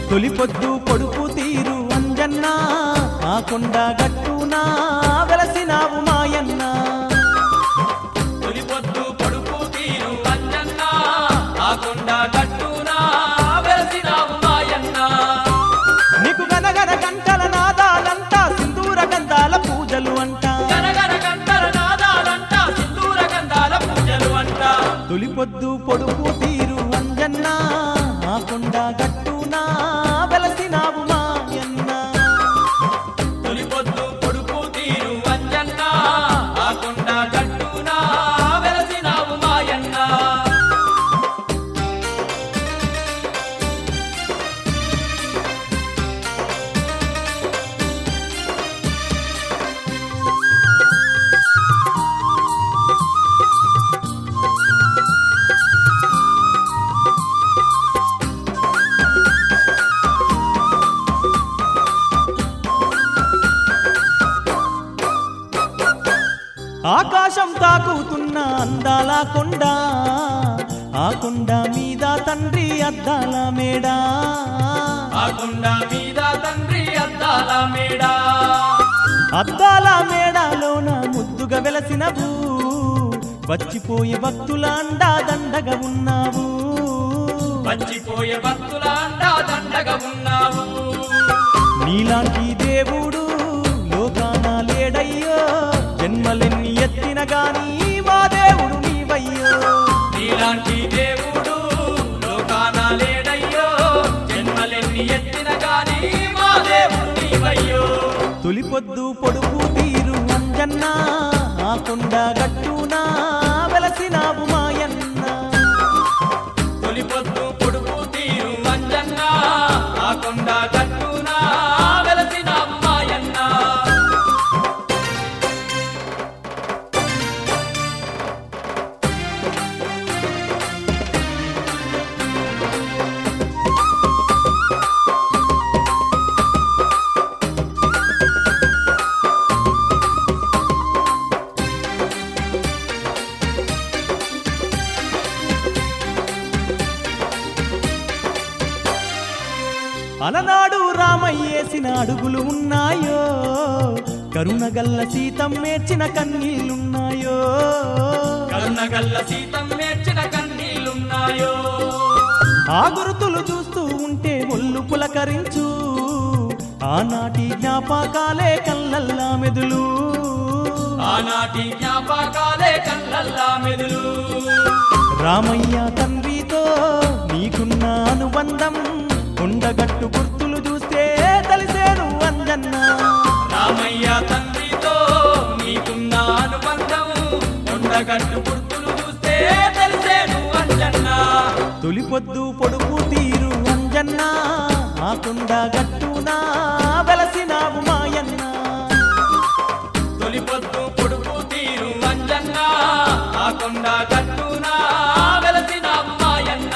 తొలి పొద్దు పొడుపు తీరు అంజన్న ఆ కొండ గట్టునా వెలసినావు మాయన్న తొలి పొద్దు పొడుపు తీరు అంజన్న ఆ కొండ గట్టున వెలసినావు మాయన్న నీకు గనగన గంటల నాదాలంతా సింధూర గంధాల పూజలు అంట గనగన గంటల నాదాలంట సింధూర గంధాల పూజలు అంట తొలి పొద్దు పొడుపు తీరు అంజన్న ఆ కొండ గట్టునా వెలసినావు మాయన్న తొలి పొద్దు పొడుపు తీరు అంజన్న ఆ కొండ గట్టున వెలసినావు మాయన్న ఆకాశం తాకుతున్న అందాల కొండ ఆ కొండ మీద తండ్రి అద్దాల మేడా ఆ కొండ మీద తండ్రి అద్దాల మేడా అద్దాల మేడాలోన ముద్దుగా వెలసినవు వచ్చిపోయే భక్తుల అండా దండగా ఉన్నావు వచ్చిపోయే భక్తుల అండా దండగా ఉన్నావు నీలాంటి దేవుడు లోకాన లేడయ్యో జన్మలెన్ని ఎత్తిన గాని మా దేవుడు నీవయ్యో నీలాంటి దేవుడు లోకాన లేడయ్యో జన్మలెన్ని ఎత్తిన గాని మా దేవుడు నీవయ్యో తొలి పొద్దు పొడుపు తీరు అంజన్న ఆ కొండ గట్టునా వెలసినావు మాయన్న తొలి పొద్దు పొడుపు తీరు మంజన్న ఆ కొండ గట్టున వెలసిన అమ్మాయన్న అలనాడు రామయ్యేసిన అడుగులు ఉన్నాయో కరుణగల్ల సీతం మేర్చిన కన్నీళ్ళున్నాయో కరుణగల్ల సీతం మేర్చిన కన్నీలున్నాయో ఆ గురుతులు చూస్తూ ఉంటే ఒళ్ళు పులకరించు ఆనాటి జ్ఞాపకాలే కళ్ళల్లా మెదులు ఆనాటి జ్ఞాపకాలే కళ్ళల్లా మెదులు రామయ్య తండ్రితో నీకున్న అనుబంధం కొండగట్టు గుర్తులు చూస్తే తెలిసేను అంజన్న రామయ్య తండ్రితో నీకున్న అనుబంధం కొండగట్టు గుర్తులు చూస్తే తెలిసేను అంజన్న తొలి పొద్దు పొడుపు తీరు అంజన్న ఆ కొండ గట్టునా వెలసినావు మాయన్న తొలి పొద్దు పొడుపు తీరు అంజన్న ఆ కొండ గట్టున వెలసిన అమ్మాయన్న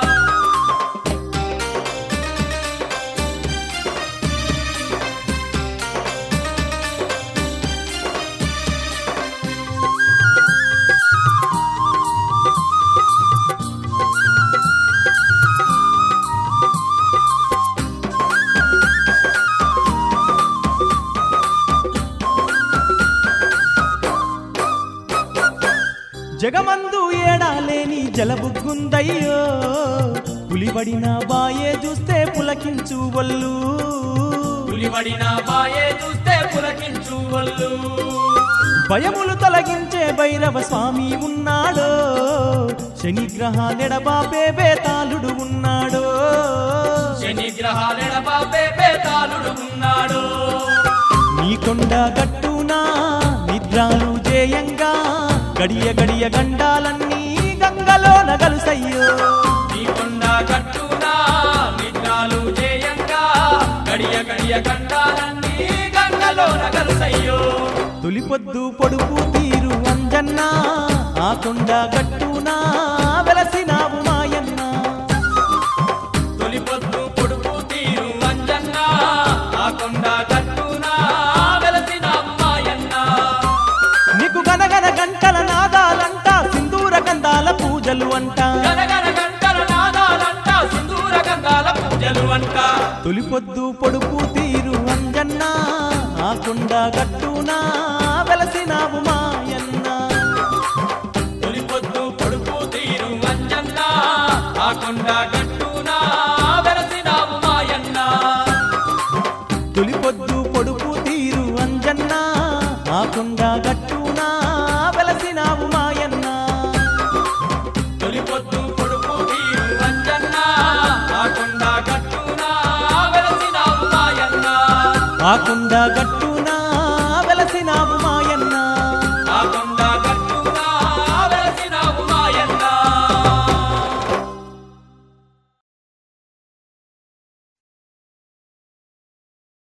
జగమందు ఏడాలేని జలబుగ్గుందయ్యో పులిబడిన బాయే చూస్తే పులకించు వల్లు పులిబడిన బాయే చూస్తే పులకించు వల్లు భయములు తొలగించే భైరవ స్వామి ఉన్నాడో శనిగ్రహ నెడబాపే బేతాళుడు ఉన్నాడో శని గ్రహాలెడబాపే బేతాళుడు ఉన్నాడు నీ కొండ గట్టునా నిద్రాలు జేయంగా గడియ గడియ గండాలన్నీ గంగలో నగలుసయ్యో నీ కొండ గట్టున నిద్రాలు జేయంగా గడియ గడియ గండాలన్నీ గంగలో నగలుసయ్యో తొలి పొద్దు పొడుపు తీరు అంజన్న ఆ కొండ గట్టునా వెలసినావు మాయన్న తొలి పొద్దు పొడుపు తీరు అంజన్న ఆ కొండ గట్టున వెలసిన అమ్మాయన్న నీకు గనగన గంటల నాదాలంట సింధూర గంధాల పూజలు అంట గనగన గంటల నాదాలంట సింధూర గంగాల పూజలు అంట తొలిపొద్దు పొడుపు తీరు అంజన్న ఆ కొండ గట్టునా వెలసినావు మాయన్న తొలిపొద్దు పొడుపు తీరు అంజన్న ఆ కొండ గట్టున వెలసినావు మాయన్న తొలిపొద్దు పొడుపు తీరు అంజన్న ఆ కొండ గట్టునా వెలసినావు మాయన్న తొలిపొద్దు పొడుపు తీరు అంజన్న ఆ కొండ గట్టున వెలసినావు మాయన్న ఆ కొండ గట్టు